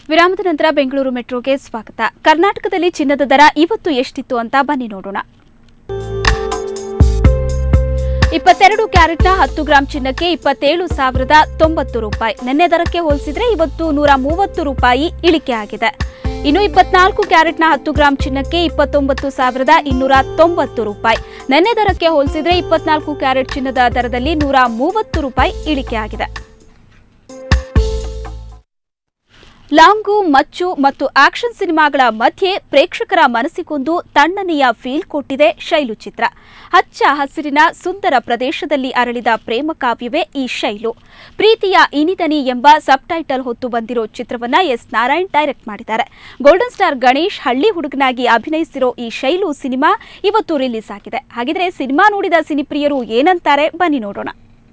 ವಿರಾಮದ ನಂತರ ಬೆಂಗಳೂರು ಮೆಟ್ರೋಗೆ ಸ್ವಾಗತ ಕರ್ನಾಟಕದಲ್ಲಿ ಚಿನ್ನದ ದರ ಇವತ್ತು ಎಷ್ಟಿತ್ತು ಅಂತ ಬನ್ನಿ ನೋಡೋಣ ಇಪ್ಪತ್ತೆರಡು ಕ್ಯಾರೆಟ್ನ ಹತ್ತು ಗ್ರಾಂ ಚಿನ್ನಕ್ಕೆ ಇಪ್ಪತ್ತೇಳು ಸಾವಿರದ ತೊಂಬತ್ತು ರೂಪಾಯಿ ನಿನ್ನೆ ದರಕ್ಕೆ ಹೋಲಿಸಿದ್ರೆ ಇವತ್ತು ನೂರ ಮೂವತ್ತು ರೂಪಾಯಿ ಇಳಿಕೆ ಆಗಿದೆ ಇನ್ನು ಇಪ್ಪತ್ನಾಲ್ಕು ಕ್ಯಾರೆಟ್ನ ಹತ್ತು ಗ್ರಾಂ ಚಿನ್ನಕ್ಕೆ ಇಪ್ಪತ್ತೊಂಬತ್ತು ಸಾವಿರದ ಇನ್ನೂರ ತೊಂಬತ್ತು ರೂಪಾಯಿ ನಿನ್ನೆ ದರಕ್ಕೆ ಹೋಲಿಸಿದ್ರೆ ಇಪ್ಪತ್ನಾಲ್ಕು ಕ್ಯಾರೆಟ್ ಚಿನ್ನದ ದರದಲ್ಲಿ ನೂರ ಮೂವತ್ತು ರೂಪಾಯಿ ಇಳಿಕೆ ಆಗಿದೆ ಲಾಂಗು ಮಚ್ಚು ಮತ್ತು ಆಕ್ಷನ್ ಸಿನಿಮಾಗಳ ಮಧ್ಯೆ ಪ್ರೇಕ್ಷಕರ ಮನಸ್ಸಿಗೊಂದು ತಣ್ಣನೆಯ ಫೀಲ್ ಕೊಟ್ಟಿದೆ ಶೈಲು ಚಿತ್ರ ಹಚ್ಚ ಹಸಿರಿನ ಸುಂದರ ಪ್ರದೇಶದಲ್ಲಿ ಅರಳಿದ ಪ್ರೇಮ ಕಾವ್ಯವೇ ಈ ಶೈಲು ಪ್ರೀತಿಯ ಇನಿದನಿ ಎಂಬ ಸಬ್ ಟೈಟಲ್ ಹೊತ್ತು ಬಂದಿರೋ ಚಿತ್ರವನ್ನ ಎಸ್ ನಾರಾಯಣ್ ಡೈರೆಕ್ಟ್ ಮಾಡಿದ್ದಾರೆ ಗೋಲ್ಡನ್ ಸ್ಟಾರ್ ಗಣೇಶ್ ಹಳ್ಳಿ ಹುಡುಗನಾಗಿ ಅಭಿನಯಿಸಿರೋ ಈ ಶೈಲು ಸಿನಿಮಾ ಇವತ್ತು ರಿಲೀಸ್ ಆಗಿದೆ ಹಾಗಿದ್ರೆ ಸಿನಿಮಾ ನೋಡಿದ ಸಿನಿಪ್ರಿಯರು ಏನಂತಾರೆ ಬನ್ನಿ ನೋಡೋಣ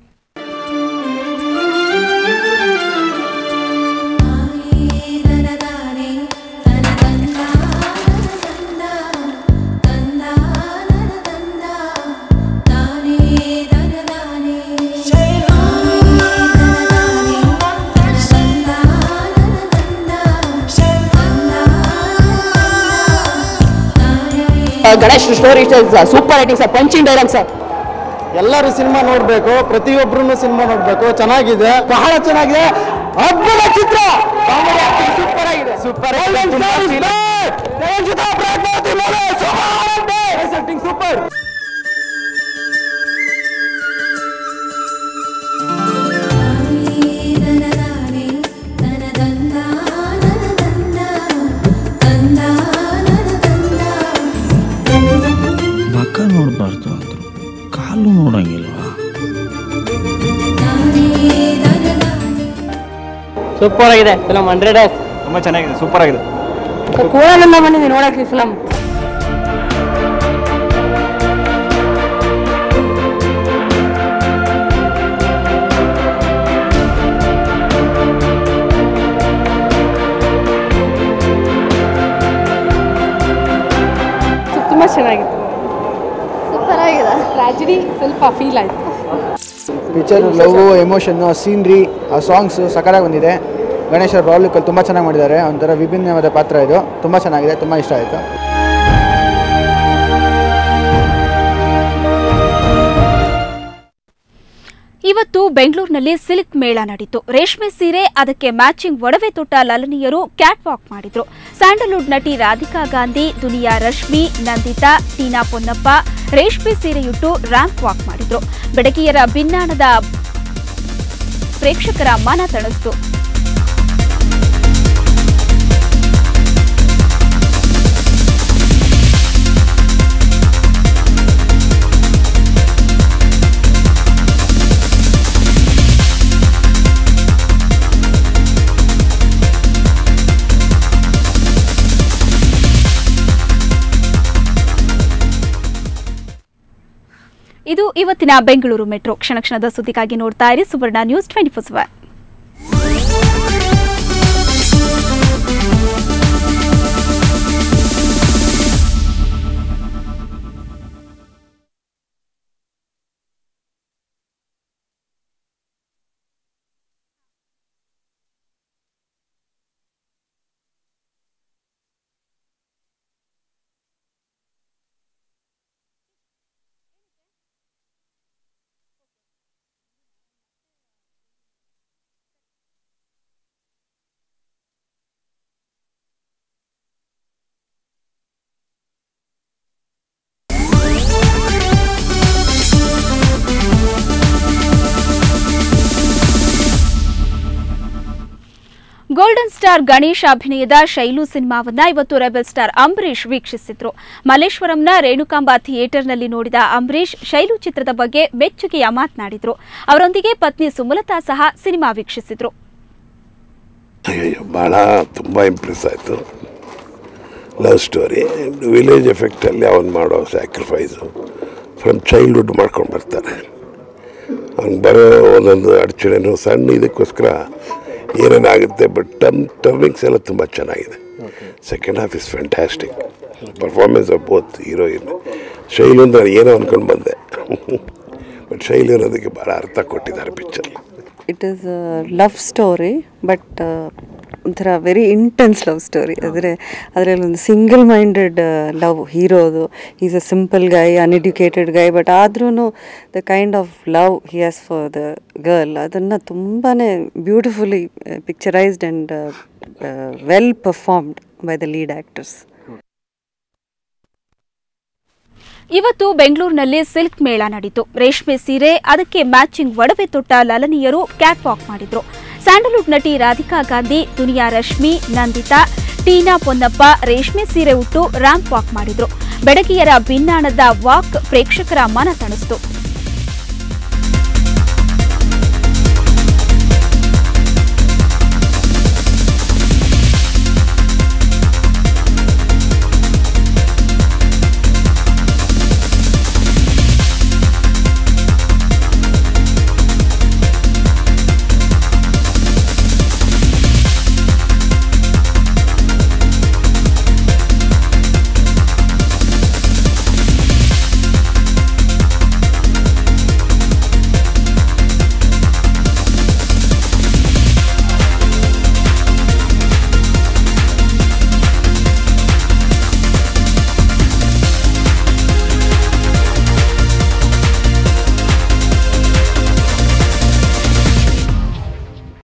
Ganesh story super writing sir punching dialogue sir ಎಲ್ಲರೂ ಸಿನಿಮಾ ನೋಡಬೇಕು ಪ್ರತಿಯೊಬ್ಬರು ಸಿನಿಮಾ ನೋಡಬೇಕು ಚೆನ್ನಾಗಿದೆ ಬಹಳ ಚೆನ್ನಾಗಿದೆ ಅದ್ಭುತ ಚಿತ್ರ ಸೂಪರ್ ಆಗಿದೆ ಸೂಪರ್ ಸೂಪರ್ ಮಕ ನೋಡಬಾರ್ದು ಅಂದ್ರು ಕಾಲು ನೋಡಂಗಿಲ್ವಾ ಸೂಪರ್ ಆಗಿದೆ ಫಿಲಮ್ ಹಂಡ್ರೆಡ್ ತುಂಬ ಚೆನ್ನಾಗಿದೆ ಸೂಪರ್ ಆಗಿದೆ ಕೋಳನನ್ನ ಬಂದಿದೆ ನೋಡಕ್ಕೆ ಫಿಲಮ್ ತುಂಬ ಚೆನ್ನಾಗಿತ್ತು ಸೂಪರ್ ಆಗಿದೆ ಟ್ರಾಜಿಡಿ ಸ್ವಲ್ಪ ಫೀಲ್ ಆಯಿತು ಪಿಕ್ಚರ್ ಲವ್ ಎಮೋಷನ್ನು ಸೀನ್ರಿ ಆ ಸಾಂಗ್ಸು ಸಕಲಾಗಿ ಬಂದಿದೆ ಗಣೇಶ್ ಅವ್ರ ಬಾಲಿಕಲ್ಲಿ ತುಂಬ ಚೆನ್ನಾಗಿ ಮಾಡಿದ್ದಾರೆ ಒಂಥರ ವಿಭಿನ್ನವಾದ ಪಾತ್ರ ಇದು ತುಂಬ ಚೆನ್ನಾಗಿದೆ ತುಂಬ ಇಷ್ಟ ಆಯಿತು ಇವತ್ತು ಬೆಂಗಳೂರಿನಲ್ಲಿ ಸಿಲ್ಕ್ ಮೇಳ ನಡೀತು ರೇಷ್ಮೆ ಸೀರೆ ಅದಕ್ಕೆ ಮ್ಯಾಚಿಂಗ್ ಒಡವೆ ತೊಟ್ಟ ಲಲನಿಯರು ಕ್ಯಾಟ್ ವಾಕ್ ಮಾಡಿದ್ರು ಸ್ಯಾಂಡಲ್ವುಡ್ ನಟಿ ರಾಧಿಕಾ ಗಾಂಧಿ ದುನಿಯಾ ರಶ್ಮಿ ನಂದಿತಾ ಟೀನಾ ಪೊನ್ನಪ್ಪ ರೇಷ್ಮೆ ಸೀರೆಯುಟ್ಟು ರ್ಯಾಂಪ್ ವಾಕ್ ಮಾಡಿದ್ರು ಬೆಡಗಿಯರ ಭಿನ್ನಾಣದ ಪ್ರೇಕ್ಷಕರ ಮನ ತಣಿಸ್ತು ಇದು ಇವತ್ತಿನ ಬೆಂಗಳೂರು ಮೆಟ್ರೋ ಕ್ಷಣ ಕ್ಷಣದ ಸುದ್ದಿಗಾಗಿ ನೋಡ್ತಾ ಇರಿ Suvarna news twenty four seven golden star Ganesh ಅಭಿನಯದ ಶೈಲು ಸಿನಿಮಾವನ್ನ ಇವತ್ತು ರೆಬೆಲ್ ಸ್ಟಾರ್ ಅಂಬರೀಶ್ ವೀಕ್ಷಿಸಿದ್ರು ಮಲ್ಲೇಶ್ವರಂನ ರೇಣುಕಾಂಬ ಥಿಯೇಟರ್ನಲ್ಲಿ ನೋಡಿದ ಅಂಬರೀಶ್ ಶೈಲು ಚಿತ್ರದ ಬಗ್ಗೆ ಮೆಚ್ಚುಗೆಯ ಮಾತನಾಡಿದ್ರು ಅವರೊಂದಿಗೆ ಪತ್ನಿ ಸುಮಲತಾ ಸಹ ಸಿನಿಮಾ ವೀಕ್ಷಿಸಿದ್ರು ಅಯ್ಯಯ್ಯೋ ಭಾಳ ತುಂಬ ಇಂಪ್ರೆಸ್ ಆಯಿತು ಲವ್ ಸ್ಟೋರಿ ವಿಲೇಜ್ ಎಫೆಕ್ಟಲ್ಲಿ ಅವನು ಮಾಡೋ ಸ್ಯಾಕ್ರಿಫೈಸು ಫ್ರಮ್ ಚೈಲ್ಡ್ಹುಡ್ ಮಾಡ್ಕೊಂಡು ಬರ್ತಾನೆ ಅವ್ನಿಗೆ ಬರೋ ಒಂದೊಂದು ಅಡಚಣೆನೂ ಸಣ್ಣ ಇದಕ್ಕೋಸ್ಕರ ಏನೇನಾಗುತ್ತೆ ಬಟ್ ಟರ್ಮ್ ಟರ್ಮಿಂಗ್ಸ್ ಎಲ್ಲ ತುಂಬ ಚೆನ್ನಾಗಿದೆ second half is fantastic performance of both heroine Shailu ಅಂತ ನಾನು ಏನೋ ಅಂದ್ಕೊಂಡು ಬಂದೆ ಬಟ್ ಶೈಲು ಅನ್ನೋದಕ್ಕೆ ಭಾಳ ಅರ್ಥ ಕೊಟ್ಟಿದ್ದಾರೆ picture it is love story but ಒಂಥರ ವೆರಿ ಇಂಟೆನ್ಸ್ ಲವ್ ಸ್ಟೋರಿ ಆದರೆ ಅದರಲ್ಲಿ ಒಂದು ಸಿಂಗಲ್ ಮೈಂಡೆಡ್ ಲವ್ ಹೀರೋದು is a simple guy uneducated guy but ಆದ್ರೂ the kind of love he has for the girl ಅದನ್ನು ತುಂಬಾ beautifully picturised and well performed by the lead actors ಇವತ್ತು ಬೆಂಗಳೂರಿನಲ್ಲಿ silk ಮೇಳ ನಡೀತು ರೇಷ್ಮೆ ಸೀರೆ ಅದಕ್ಕೆ ಮ್ಯಾಚಿಂಗ್ ಒಡವೆ ತೊಟ್ಟ ಲಲನಿಯರು ಕ್ಯಾಟ್ ವಾಕ್ ಮಾಡಿದ್ರು ಸ್ಯಾಂಡಲ್ವುಡ್ ನಟಿ ರಾಧಿಕಾ ಗಾಂಧಿ ದುನಿಯಾ ರಶ್ಮಿ ನಂದಿತಾ ಟೀನಾ ಪೊನ್ನಪ್ಪ ರೇಷ್ಮೆ ಸೀರೆ ಉಟ್ಟು ರ್ಯಾಂಪ್ ವಾಕ್ ಮಾಡಿದ್ರು ಬೆಡಗಿಯರ ಭಿನ್ನಾಣದ ವಾಕ್ ಪ್ರೇಕ್ಷಕರ ಮನ ತಣಿಸಿತು